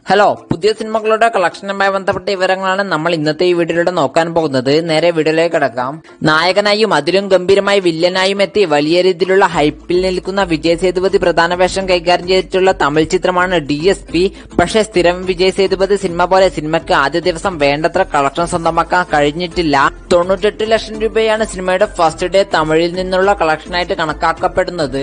hello പുതിയ സിനിമകളുടെ കളക്ഷനുമായി ബന്ധപ്പെട്ട വിവരങ്ങളാണ് നമ്മൾ ഇന്നത്തെ ഈ വീഡിയോയിലൂടെ നോക്കാൻ പോകുന്നത് നേരെ വീഡിയോയിലേക്ക് കിടക്കാം നായകനായും അതിലും ഗംഭീരമായി വില്ലനായും എത്തി വലിയ രീതിയിലുള്ള ഹൈപ്പിൽ നിൽക്കുന്ന വിജയ് സേതുപതി പ്രധാന വേഷം കൈകാര്യം ചെയ്തിട്ടുള്ള തമിഴ് ചിത്രമാണ് ഡി എസ് പി പക്ഷേ സ്ഥിരം വിജയ് സേതുപതി സിനിമ പോലെ സിനിമയ്ക്ക് ആദ്യ ദിവസം വേണ്ടത്ര കളക്ഷൻ സ്വന്തമാക്കാൻ കഴിഞ്ഞിട്ടില്ല തൊണ്ണൂറ്റെട്ട് ലക്ഷം രൂപയാണ് സിനിമയുടെ ഫസ്റ്റ് ഡേ തമിഴിൽ നിന്നുള്ള കളക്ഷനായിട്ട് കണക്കാക്കപ്പെടുന്നത്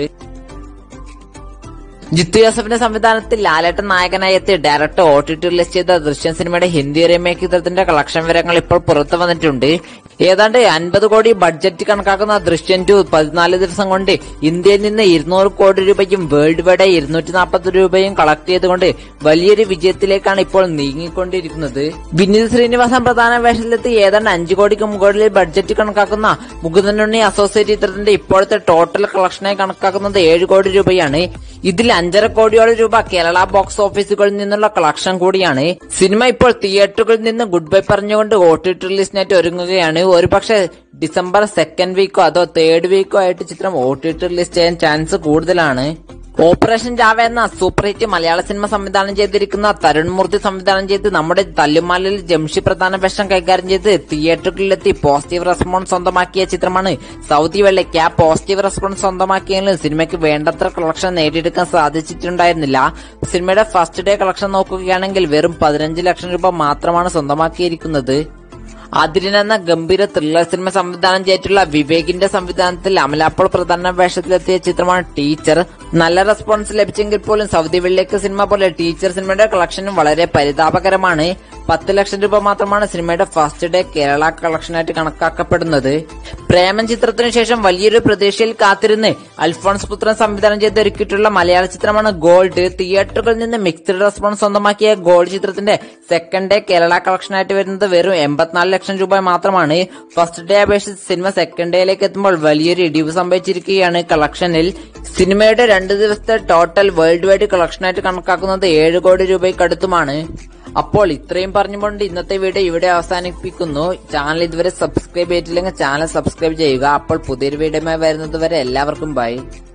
ജിത്തു ജോസഫിന്റെ സംവിധാനത്തിൽ ലാലേട്ടൻ നായകനായി എത്തി director O T T release ചെയ്ത ദൃശ്യം സിനിമയുടെ ഹിന്ദി റീമേക്ക് ചിത്രത്തിന്റെ കളക്ഷൻ വിവരങ്ങൾ ഇപ്പോൾ പുറത്തു വന്നിട്ടുണ്ട് ഏതാണ്ട് അൻപത് കോടി ബഡ്ജറ്റ് കണക്കാക്കുന്ന ദൃശ്യം ടു പതിനാല് ദിവസം കൊണ്ട് ഇന്ത്യയിൽ നിന്ന് ഇരുന്നൂറ് കോടി രൂപയും വേൾഡ് വൈഡ് ഇരുന്നൂറ്റി നാൽപ്പത് രൂപയും കളക്ട് ചെയ്തുകൊണ്ട് വലിയൊരു വിജയത്തിലേക്കാണ് ഇപ്പോൾ നീങ്ങിക്കൊണ്ടിരിക്കുന്നത് വിനീത് ശ്രീനിവാസൻ പ്രധാന വേഷത്തിലെത്തി ഏതാണ്ട് അഞ്ചു കോടിക്ക് മുകളിൽ ബഡ്ജറ്റ് കണക്കാക്കുന്ന മുകുന്ദനുണ്ണി അസോസിയേറ്റ് ചിത്രത്തിന്റെ ഇപ്പോഴത്തെ ടോട്ടൽ കളക്ഷനായി കണക്കാക്കുന്നത് ഏഴ് കോടി രൂപയാണ് ഇതിൽ അഞ്ചര കോടിയോളം രൂപ കേരള ബോക്സ് ഓഫീസുകളിൽ നിന്നുള്ള കളക്ഷൻ കൂടിയാണ് സിനിമ ഇപ്പോൾ തിയേറ്ററുകളിൽ നിന്ന് ഗുഡ് ബൈ പറഞ്ഞുകൊണ്ട് ഒ ടി ടി റിലീസിനായിട്ട് ഒരുങ്ങുകയാണ് ഒരുപക്ഷെ ഡിസംബർ സെക്കൻഡ് വീക്കോ അതോ തേർഡ് വീക്കോ ആയിട്ട് ചിത്രം ഒ ടി ടി റിലീസ് ചെയ്യാൻ ചാൻസ് കൂടുതലാണ് ഓപ്പറേഷൻ ജാവ എന്ന സൂപ്പർ ഹിറ്റ് മലയാള സിനിമ സംവിധാനം ചെയ്തിരിക്കുന്ന തരുൺ മൂർത്തി സംവിധാനം ചെയ്ത് നമ്മുടെ തല്ലുമാലിൽ ജംഷി പ്രധാന വേഷം കൈകാര്യം ചെയ്ത് തിയേറ്ററുകളിലെത്തി പോസിറ്റീവ് റെസ്പോൺസ് സ്വന്തമാക്കിയ ചിത്രമാണ് സൗദി വെള്ളയ്ക്ക് ആ പോസിറ്റീവ് റെസ്പോൺസ് സ്വന്തമാക്കിയെങ്കിലും സിനിമയ്ക്ക് വേണ്ടത്ര കളക്ഷൻ നേടിയെടുക്കാൻ സാധിച്ചിട്ടുണ്ടായിരുന്നില്ല സിനിമയുടെ ഫസ്റ്റ് ഡേ കളക്ഷൻ നോക്കുകയാണെങ്കിൽ വെറും പതിനഞ്ച് ലക്ഷം രൂപ മാത്രമാണ് സ്വന്തമാക്കിയിരിക്കുന്നത് അതിരിൻ എന്ന ഗംഭീര ത്രില്ലർ സിനിമ സംവിധാനം ചെയ്തിട്ടുള്ള വിവേകിന്റെ സംവിധാനത്തിൽ അമലാപ്പോൾ പ്രധാന വേഷത്തിലെത്തിയ ചിത്രമാണ് ടീച്ചർ നല്ല റെസ്പോൺസ് ലഭിച്ചെങ്കിൽ പോലും സൗദി വെള്ളിലേക്ക് സിനിമ പോലെ ടീച്ചർ സിനിമയുടെ കളക്ഷനും വളരെ പരിതാപകരമാണ് പത്ത് ലക്ഷം രൂപ മാത്രമാണ് സിനിമയുടെ ഫസ്റ്റ് ഡേ കേരള കളക്ഷനായിട്ട് കണക്കാക്കപ്പെടുന്നത് പ്രേമൻ ചിത്രത്തിനു ശേഷം വലിയൊരു പ്രതീക്ഷയിൽ കാത്തിരുന്ന് അൽഫോൺസ് പുത്രൻ സംവിധാനം ചെയ്ത് ഒരുക്കിയിട്ടുള്ള മലയാള ചിത്രമാണ് ഗോൾഡ് തിയേറ്ററുകളിൽ നിന്ന് മിക്സ്ഡ് റെസ്പോൺസ് സ്വന്തമാക്കിയ ഗോൾഡ് ചിത്രത്തിന്റെ സെക്കൻഡ് ഡേ കേരള കളക്ഷനായിട്ട് വരുന്നത് വെറും എൺപത്തിനാല് ലക്ഷം രൂപ മാത്രമാണ് ഫസ്റ്റ് ഡേ അപേക്ഷിച്ച് സിനിമ സെക്കൻഡ് ഡേയിലേക്ക് എത്തുമ്പോൾ വലിയൊരു ഇടിവ് സംഭവിച്ചിരിക്കുകയാണ് കളക്ഷനിൽ സിനിമയുടെ രണ്ട് ദിവസത്തെ ടോട്ടൽ വേൾഡ് വൈഡ് കളക്ഷനായിട്ട് കണക്കാക്കുന്നത് ഏഴ് കോടി രൂപയ്ക്കടുത്തുമാണ് അപ്പോൾ ഇത്രയും പറഞ്ഞുകൊണ്ട് ഇന്നത്തെ വീഡിയോ ഇവിടെ അവസാനിപ്പിക്കുന്നു ചാനൽ ഇതുവരെ സബ്സ്ക്രൈബ് ചെയ്തിട്ടില്ലെങ്കിൽ ചാനൽ സബ്സ്ക്രൈബ് ചെയ്യുക അപ്പോൾ പുതിയൊരു വീഡിയോയുമായി വരുന്നത് വരെ എല്ലാവർക്കും ബൈ